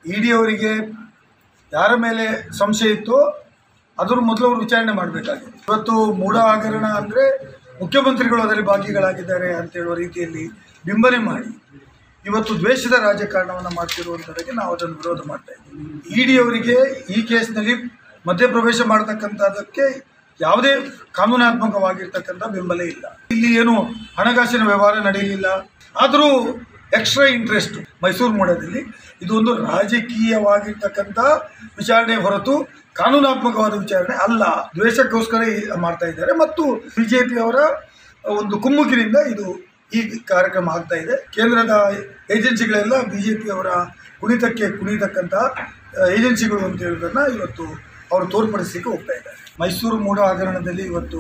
E D ಅವರಿಗೆ ಯಾರ ಮೇಲೆ ಸಂಶಯ ಇತ್ತೋ ಅದ್ರ ಮೊದಲು ಅವರು ವಿಚಾರಣೆ ಮಾಡಬೇಕಾಗಿದೆ ಇವತ್ತು ಮೂಢ ಹಗರಣ ಅಂದರೆ ಮುಖ್ಯಮಂತ್ರಿಗಳು ಅದರಲ್ಲಿ ಭಾಗಿಗಳಾಗಿದ್ದಾರೆ ಅಂತ ಹೇಳುವ ರೀತಿಯಲ್ಲಿ ಬಿಂಬನೆ ಮಾಡಿ ಇವತ್ತು ದ್ವೇಷದ ರಾಜಕಾರಣವನ್ನು ಮಾಡ್ತಿರುವಂಥದ್ದಕ್ಕೆ ನಾವು ಅದನ್ನು ವಿರೋಧ ಮಾಡ್ತಾ ಇದ್ದೀವಿ ಇ ಡಿ ಅವರಿಗೆ ಈ ಕೇಸ್ನಲ್ಲಿ ಮಧ್ಯಪ್ರವೇಶ ಮಾಡತಕ್ಕಂಥದ್ದಕ್ಕೆ ಯಾವುದೇ ಕಾನೂನಾತ್ಮಕವಾಗಿರ್ತಕ್ಕಂಥ ಬೆಂಬಲ ಇಲ್ಲ ಇಲ್ಲಿ ಏನು ಹಣಕಾಸಿನ ವ್ಯವಹಾರ ನಡೆಯಲಿಲ್ಲ ಆದರೂ ಎಕ್ಸ್ಟ್ರಾ ಇಂಟ್ರೆಸ್ಟ್ ಮೈಸೂರು ಮೂಡದಲ್ಲಿ ಇದು ಒಂದು ರಾಜಕೀಯವಾಗಿರ್ತಕ್ಕಂಥ ವಿಚಾರಣೆ ಹೊರತು ಕಾನೂನಾತ್ಮಕವಾದ ವಿಚಾರಣೆ ಅಲ್ಲ ದ್ವೇಷಕ್ಕೋಸ್ಕರ ಈ- ಮಾಡ್ತಾ ಇದ್ದಾರೆ ಮತ್ತು ಬಿ ಜೆ ಪಿಯವರ ಒಂದು ಕುಮ್ಮುಕಿನಿಂದ ಇದು ಈ ಕಾರ್ಯಕ್ರಮ ಆಗ್ತಾ ಇದೆ ಕೇಂದ್ರದ ಏಜೆನ್ಸಿಗಳೆಲ್ಲ ಬಿ ಜೆ ಪಿಯವರ ಕುಣಿತಕ್ಕೆ ಕುಣಿತಕ್ಕಂಥ ಏಜೆನ್ಸಿಗಳು ಅಂತ ಹೇಳೋದನ್ನು ಇವತ್ತು ಅವರು ತೋರ್ಪಡಿಸಲಿಕ್ಕೆ ಹೋಗ್ತಾ ಇದ್ದಾರೆ ಮೈಸೂರು ಮೂಢ ಹಗರಣದಲ್ಲಿ ಇವತ್ತು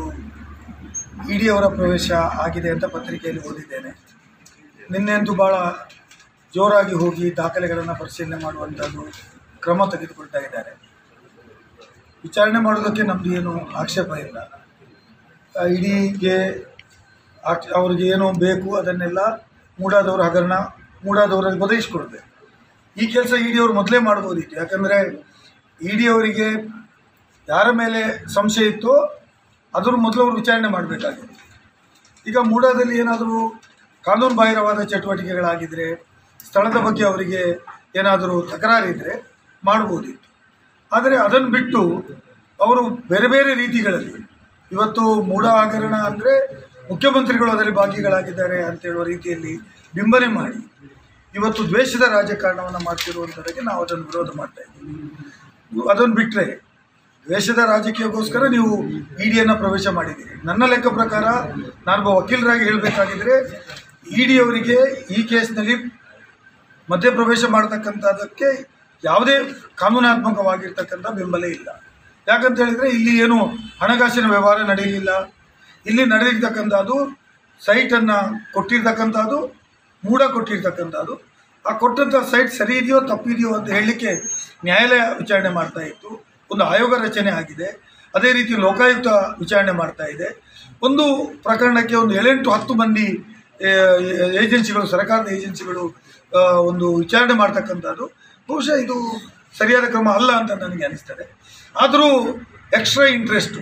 ಇ ಡಿ ಅವರ ಪ್ರವೇಶ ಆಗಿದೆ ಅಂತ ಪತ್ರಿಕೆಯಲ್ಲಿ ಓದಿದ್ದೇನೆ ನಿನ್ನೆ ಅಂತೂ ಭಾಳ ಜೋರಾಗಿ ಹೋಗಿ ದಾಖಲೆಗಳನ್ನು ಪರಿಶೀಲನೆ ಮಾಡುವಂಥದ್ದು ಕ್ರಮ ತೆಗೆದುಕೊಳ್ತಾ ಇದ್ದಾರೆ ವಿಚಾರಣೆ ಮಾಡೋದಕ್ಕೆ ನಮ್ಮದು ಏನು ಆಕ್ಷೇಪ ಇಲ್ಲ ಇಡೀಗೆ ಆಕ್ಷ ಅವ್ರಿಗೆ ಏನು ಬೇಕು ಅದನ್ನೆಲ್ಲ ಮೂಡಾದವ್ರ ಹಗರಣ ಮೂಡಾದವ್ರಿಗೆ ಒದಗಿಸ್ಕೊಡ್ಬೇಕು ಈ ಕೆಲಸ ಇ ಡಿ ಅವರು ಮೊದಲೇ ಮಾಡ್ಬೋದಿತ್ತು ಯಾಕಂದರೆ ಇ ಡಿ ಅವರಿಗೆ ಯಾರ ಮೇಲೆ ಸಂಶಯ ಇತ್ತೋ ಅದ್ರ ಮೊದಲು ಅವರು ವಿಚಾರಣೆ ಮಾಡಬೇಕಾಗಿದೆ ಈಗ ಮೂಡಾದಲ್ಲಿ ಏನಾದರೂ ಕಾನೂನು ಬಾಹಿರವಾದ ಚಟುವಟಿಕೆಗಳಾಗಿದ್ದರೆ ಸ್ಥಳದ ಬಗ್ಗೆ ಅವರಿಗೆ ಏನಾದರೂ ತಕರಾರಿದ್ದರೆ ಮಾಡ್ಬೋದಿತ್ತು ಆದರೆ ಅದನ್ನು ಬಿಟ್ಟು ಅವರು ಬೇರೆ ಬೇರೆ ರೀತಿಗಳಲ್ಲಿ ಇವತ್ತು ಮೂಢ ಹಗರಣ ಅಂದರೆ ಮುಖ್ಯಮಂತ್ರಿಗಳು ಅದರಲ್ಲಿ ಭಾಗಿಗಳಾಗಿದ್ದಾರೆ ಅಂತ ಹೇಳುವ ರೀತಿಯಲ್ಲಿ ಬಿಂಬನೆ ಮಾಡಿ ಇವತ್ತು ದ್ವೇಷದ ರಾಜಕಾರಣವನ್ನು ಮಾಡ್ತಿರುವಂಥದ್ದಕ್ಕೆ ನಾವು ಅದನ್ನು ವಿರೋಧ ಮಾಡ್ತಾ ಇದ್ದೀವಿ ಅದನ್ನು ಬಿಟ್ಟರೆ ದ್ವೇಷದ ರಾಜಕೀಯಕ್ಕೋಸ್ಕರ ನೀವು ಇ ಡಿಯನ್ನು ಪ್ರವೇಶ ಮಾಡಿದ್ದೀರಿ ನನ್ನ ಲೆಕ್ಕ ಪ್ರಕಾರ ನಾನೊಬ್ಬ ವಕೀಲರಾಗಿ ಹೇಳಬೇಕಾಗಿದ್ದರೆ ಇ ಡಿ ಅವರಿಗೆ ಈ ಕೇಸ್ನಲ್ಲಿ ಮಧ್ಯಪ್ರವೇಶ ಮಾಡತಕ್ಕಂಥದ್ದಕ್ಕೆ ಯಾವುದೇ ಕಾನೂನಾತ್ಮಕವಾಗಿರ್ತಕ್ಕಂಥ ಬೆಂಬಲ ಇಲ್ಲ ಯಾಕಂತ ಹೇಳಿದರೆ ಇಲ್ಲಿ ಏನು ಹಣಕಾಸಿನ ವ್ಯವಹಾರ ನಡೆಯಲಿಲ್ಲ ಇಲ್ಲಿ ನಡೆದಿರ್ತಕ್ಕಂಥದ್ದು ಸೈಟನ್ನು ಕೊಟ್ಟಿರ್ತಕ್ಕಂಥದ್ದು ಮೂಡ ಕೊಟ್ಟಿರ್ತಕ್ಕಂಥದ್ದು ಆ ಕೊಟ್ಟಂಥ ಸೈಟ್ ಸರಿ ಇದೆಯೋ ತಪ್ಪಿದೆಯೋ ಅಂತ ಹೇಳಲಿಕ್ಕೆ ನ್ಯಾಯಾಲಯ ವಿಚಾರಣೆ ಮಾಡ್ತಾ ಇತ್ತು ಒಂದು ಆಯೋಗ ರಚನೆ ಆಗಿದೆ ಅದೇ ರೀತಿ ಲೋಕಾಯುಕ್ತ ವಿಚಾರಣೆ ಮಾಡ್ತಾ ಇದೆ ಒಂದು ಪ್ರಕರಣಕ್ಕೆ ಒಂದು ಏಳೆಂಟು ಹತ್ತು ಮಂದಿ ಆ, ಏಜೆನ್ಸಿಗಳು ಸರ್ಕಾರದ ಏಜೆನ್ಸಿಗಳು ಆ, ಒಂದು ವಿಚಾರಣೆ ಮಾಡ್ತಕ್ಕಂಥದ್ದು ಬಹುಶಃ ಇದು ಸರಿಯಾದ ಕ್ರಮ ಅಲ್ಲ ಅಂತ ನನಗೆ ಅನಿಸ್ತದೆ ಆದರೂ ಎಕ್ಸ್ಟ್ರಾ ಇಂಟ್ರೆಸ್ಟು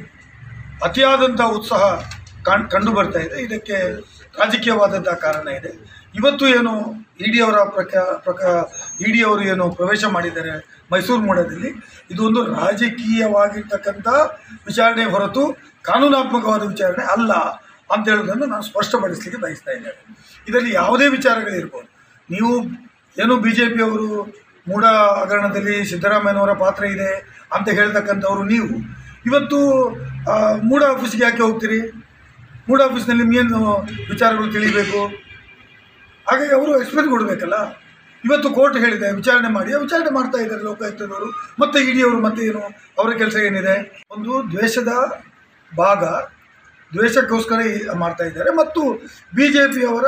ಅತಿಯಾದಂಥ ಉತ್ಸಾಹ ಕಾಣ್ ಕಂಡು ಬರ್ತಾ ಇದೆ ಇದಕ್ಕೆ ರಾಜಕೀಯವಾದಂಥ ಕಾರಣ ಇದೆ ಇವತ್ತು ಏನು ಇ ಡಿ ಅವರ ಪ್ರಕ ಪ್ರಕ ಇ ಡಿ ಅವರು ಏನು ಪ್ರವೇಶ ಮಾಡಿದ್ದಾರೆ ಮೈಸೂರು ಮೂಡದಲ್ಲಿ ಇದು ಒಂದು ರಾಜಕೀಯವಾಗಿರ್ತಕ್ಕಂಥ ವಿಚಾರಣೆ ಹೊರತು ಕಾನೂನಾತ್ಮಕವಾದ ವಿಚಾರಣೆ ಅಲ್ಲ ಅಂತ ಹೇಳೋದನ್ನು ನಾನು ಸ್ಪಷ್ಟಪಡಿಸಲಿಕ್ಕೆ ಬಯಸ್ತಾ ಇದ್ದೇನೆ ಇದರಲ್ಲಿ ಯಾವುದೇ ವಿಚಾರಗಳಿರ್ಬೋದು ನೀವು ಏನು ಬಿ ಜೆ ಪಿಯವರು ಮೂಢ ಹಗರಣದಲ್ಲಿ ಸಿದ್ದರಾಮಯ್ಯನವರ ಪಾತ್ರ ಇದೆ ಅಂತ ಹೇಳ್ತಕ್ಕಂಥವ್ರು ನೀವು ಇವತ್ತು ಆ, ಮೂಢ ಆಫೀಸ್ಗೆ ಯಾಕೆ ಹೋಗ್ತೀರಿ ಮೂಢ ಆಫೀಸ್ನಲ್ಲಿ ನಿಮ್ಗೇನು ವಿಚಾರಗಳು ತಿಳಿಬೇಕು ಹಾಗಾಗಿ ಅವರು ಎಕ್ಸ್ಪ್ಲೇನ್ ಕೊಡಬೇಕಲ್ಲ ಇವತ್ತು ಕೋರ್ಟ್ ಹೇಳಿದೆ ವಿಚಾರಣೆ ಮಾಡಿ ಆ ವಿಚಾರಣೆ ಮಾಡ್ತಾ ಇದ್ದಾರೆ ಲೋಕಾಯುಕ್ತದವರು ಮತ್ತೆ ಇಡಿ ಅವರು ಮತ್ತೆ ಏನು ಅವರ ಕೆಲಸ ಏನಿದೆ ಒಂದು ದ್ವೇಷದ ಭಾಗ ದ್ವೇಷಕ್ಕೋಸ್ಕರ ಈ- ಮಾಡ್ತಾ ಇದ್ದಾರೆ ಮತ್ತು ಬಿ ಜೆ ಪಿಯವರ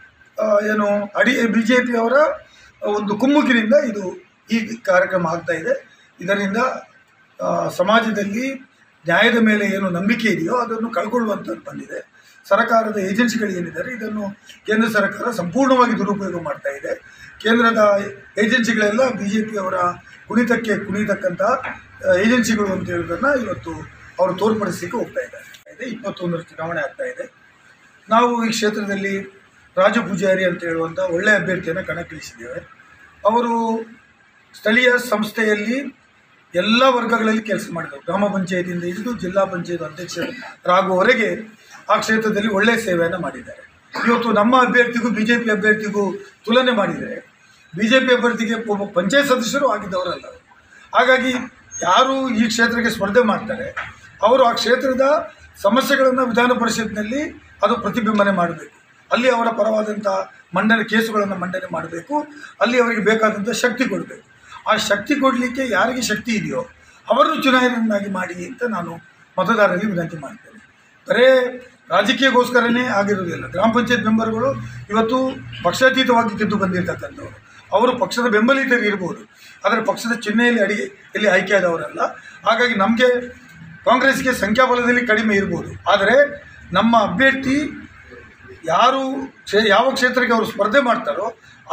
ಏನು ಅಡಿ ಬಿ ಜೆ ಪಿಯವರ ಒಂದು ಕುಮ್ಮುಕಿನಿಂದ ಇದು ಈ ಕಾರ್ಯಕ್ರಮ ಆಗ್ತಾ ಇದೆ ಇದರಿಂದ ಆ, ಸಮಾಜದಲ್ಲಿ ನ್ಯಾಯದ ಮೇಲೆ ಏನು ನಂಬಿಕೆ ಇದೆಯೋ ಅದನ್ನು ಕಳ್ಕೊಳ್ಳುವಂಥದ್ದು ಬಂದಿದೆ ಸರ್ಕಾರದ ಏಜೆನ್ಸಿಗಳು ಏನಿದ್ದಾರೆ ಇದನ್ನು ಕೇಂದ್ರ ಸರ್ಕಾರ ಸಂಪೂರ್ಣವಾಗಿ ದುರುಪಯೋಗ ಮಾಡ್ತಾ ಇದೆ ಕೇಂದ್ರದ ಏಜೆನ್ಸಿಗಳೆಲ್ಲ ಬಿ ಜೆ ಪಿಯವರ ಕುಣಿತಕ್ಕೆ ಕುಣಿತಕ್ಕಂಥ ಆ, ಏಜೆನ್ಸಿಗಳು ಅಂತ ಹೇಳೋದನ್ನು ಇವತ್ತು ಅವರು ತೋರ್ಪಡಿಸಲಿಕ್ಕೆ ಹೋಗ್ತಾ ಇದ್ದಾರೆ ಇದೆ ಇಪ್ಪತ್ತೊಂದರ ಚುನಾವಣೆ ಆಗ್ತಾ ಇದೆ ನಾವು ಈ ಕ್ಷೇತ್ರದಲ್ಲಿ ರಾಜು ಪೂಜಾರಿ ಅಂತ ಹೇಳುವಂಥ ಒಳ್ಳೆಯ ಅಭ್ಯರ್ಥಿಯನ್ನು ಕಣಕ್ಕಿಳಿಸಿದ್ದೇವೆ ಅವರು ಸ್ಥಳೀಯ ಸಂಸ್ಥೆಯಲ್ಲಿ ಎಲ್ಲ ವರ್ಗಗಳಲ್ಲಿ ಕೆಲಸ ಮಾಡಿದರು ಗ್ರಾಮ ಪಂಚಾಯತಿಯಿಂದ ಹಿಡಿದು ಜಿಲ್ಲಾ ಪಂಚಾಯತ್ ಅಧ್ಯಕ್ಷರಾಗುವವರೆಗೆ ಆ ಕ್ಷೇತ್ರದಲ್ಲಿ ಒಳ್ಳೆಯ ಸೇವೆಯನ್ನು ಮಾಡಿದ್ದಾರೆ ಇವತ್ತು ನಮ್ಮ ಅಭ್ಯರ್ಥಿಗೂ ಬಿ ಜೆ ಪಿ ಅಭ್ಯರ್ಥಿಗೂ ತುಲನೆ ಮಾಡಿದರೆ ಬಿ ಜೆ ಪಿ ಅಭ್ಯರ್ಥಿಗೆ ಒಬ್ಬ ಪಂಚಾಯತ್ ಸದಸ್ಯರು ಆಗಿದ್ದವರಲ್ಲ ಅವರು. ಹಾಗಾಗಿ ಯಾರು ಈ ಕ್ಷೇತ್ರಕ್ಕೆ ಸ್ಪರ್ಧೆ ಮಾಡ್ತಾರೆ ಅವರು ಆ ಕ್ಷೇತ್ರದ ಸಮಸ್ಯೆಗಳನ್ನು ವಿಧಾನ ಪರಿಷತ್ನಲ್ಲಿ ಅದು ಪ್ರತಿಬಿಂಬನೆ ಮಾಡಬೇಕು ಅಲ್ಲಿ ಅವರ ಪರವಾದಂಥ ಮಂಡನೆ ಕೇಸುಗಳನ್ನು ಮಂಡನೆ ಮಾಡಬೇಕು ಅಲ್ಲಿ ಅವರಿಗೆ ಬೇಕಾದಂಥ ಶಕ್ತಿ ಕೊಡಬೇಕು ಆ ಶಕ್ತಿ ಕೊಡಲಿಕ್ಕೆ ಯಾರಿಗೆ ಶಕ್ತಿ ಇದೆಯೋ ಅವರನ್ನು ಚುನಾವಣೆಯನ್ನಾಗಿ ಮಾಡಿ ಅಂತ ನಾನು ಮತದಾರರಿಗೆ ವಿನಂತಿ ಮಾಡ್ತೇನೆ ಬರೇ ರಾಜಕೀಯಕ್ಕೋಸ್ಕರನೇ ಆಗಿರೋದಿಲ್ಲ ಗ್ರಾಮ ಪಂಚಾಯತ್ ಮೆಂಬರ್ಗಳು ಇವತ್ತು ಪಕ್ಷಾತೀತವಾಗಿ ಗೆದ್ದು ಬಂದಿರತಕ್ಕಂಥವ್ರು ಅವರು ಪಕ್ಷದ ಬೆಂಬಲಿತರು ಇರ್ಬೋದು ಆದರೆ ಪಕ್ಷದ ಚಿಹ್ನೆಯಲ್ಲಿ ಅಡಿಗೆ ಇಲ್ಲಿ ಆಯ್ಕೆಯಾದವರಲ್ಲ ಹಾಗಾಗಿ ನಮಗೆ ಕಾಂಗ್ರೆಸ್ಗೆ ಸಂಖ್ಯಾಬಲದಲ್ಲಿ ಕಡಿಮೆ ಇರ್ಬೋದು ಆದರೆ ನಮ್ಮ ಅಭ್ಯರ್ಥಿ ಯಾರು ಕ್ಷೇ ಯಾವ ಕ್ಷೇತ್ರಕ್ಕೆ ಅವರು ಸ್ಪರ್ಧೆ ಮಾಡ್ತಾರೋ